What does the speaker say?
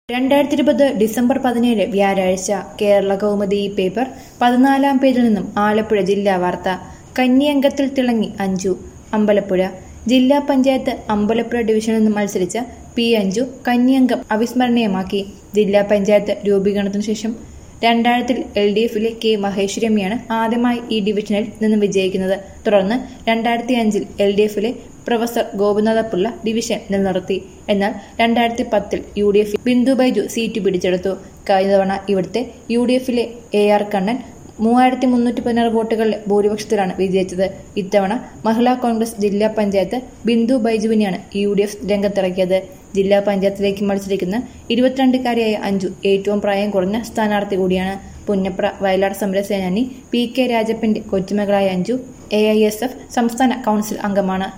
രണ്ടായിരത്തി ഇരുപത് ഡിസംബർ പതിനേഴ് വ്യാഴാഴ്ച കേരള കൗമുദി ഈ പേപ്പർ പതിനാലാം പേജിൽ നിന്നും ആലപ്പുഴ ജില്ലാ വാർത്ത കന്നിയംഗത്തിൽ തിളങ്ങി അഞ്ജു അമ്പലപ്പുഴ ജില്ലാ പഞ്ചായത്ത് അമ്പലപ്പുഴ ഡിവിഷനിൽ നിന്നും മത്സരിച്ച പി അഞ്ജു കന്നിയംഗം അവിസ്മരണീയമാക്കി ജില്ലാ പഞ്ചായത്ത് രൂപീകരണത്തിനു ശേഷം രണ്ടായിരത്തിൽ എൽ ഡി എഫിലെ കെ മഹേശ്വരമ്മയാണ് ആദ്യമായി ഈ ഡിവിഷനിൽ നിന്ന് വിജയിക്കുന്നത് തുടർന്ന് രണ്ടായിരത്തി അഞ്ചിൽ എൽ ഡി എഫിലെ പ്രൊഫസർ ഗോപിനാഥപിള്ള ഡിവിഷൻ നിലനിർത്തി എന്നാൽ രണ്ടായിരത്തി പത്തിൽ യു ഡി എഫിൽ ബിന്ദു ബൈജു സീറ്റ് പിടിച്ചെടുത്തു കഴിഞ്ഞ തവണ ഇവിടുത്തെ യു ഡി എഫിലെ എ ആർ കണ്ണൻ മൂവായിരത്തി മുന്നൂറ്റി പതിനാറ് വോട്ടുകളുടെ ഭൂരിപക്ഷത്തിലാണ് വിജയിച്ചത് ഇത്തവണ മഹിളാ കോൺഗ്രസ് ജില്ലാ പഞ്ചായത്ത് ബിന്ദു ബൈജുവിനെയാണ് യു ഡി എഫ് രംഗത്തിറക്കിയത് ജില്ലാ പഞ്ചായത്തിലേക്ക് മത്സരിക്കുന്ന ഇരുപത്തിരണ്ടുകാരിയായ അഞ്ജു ഏറ്റവും പ്രായം കുറഞ്ഞ സ്ഥാനാർത്ഥി കൂടിയാണ് പുന്നപ്ര വയലാർ സമരസേനാനി പി കെ രാജപ്പന്റെ കൊച്ചുമകളായ Anju A I S F സംസ്ഥാന കൗൺസിൽ അംഗമാണ്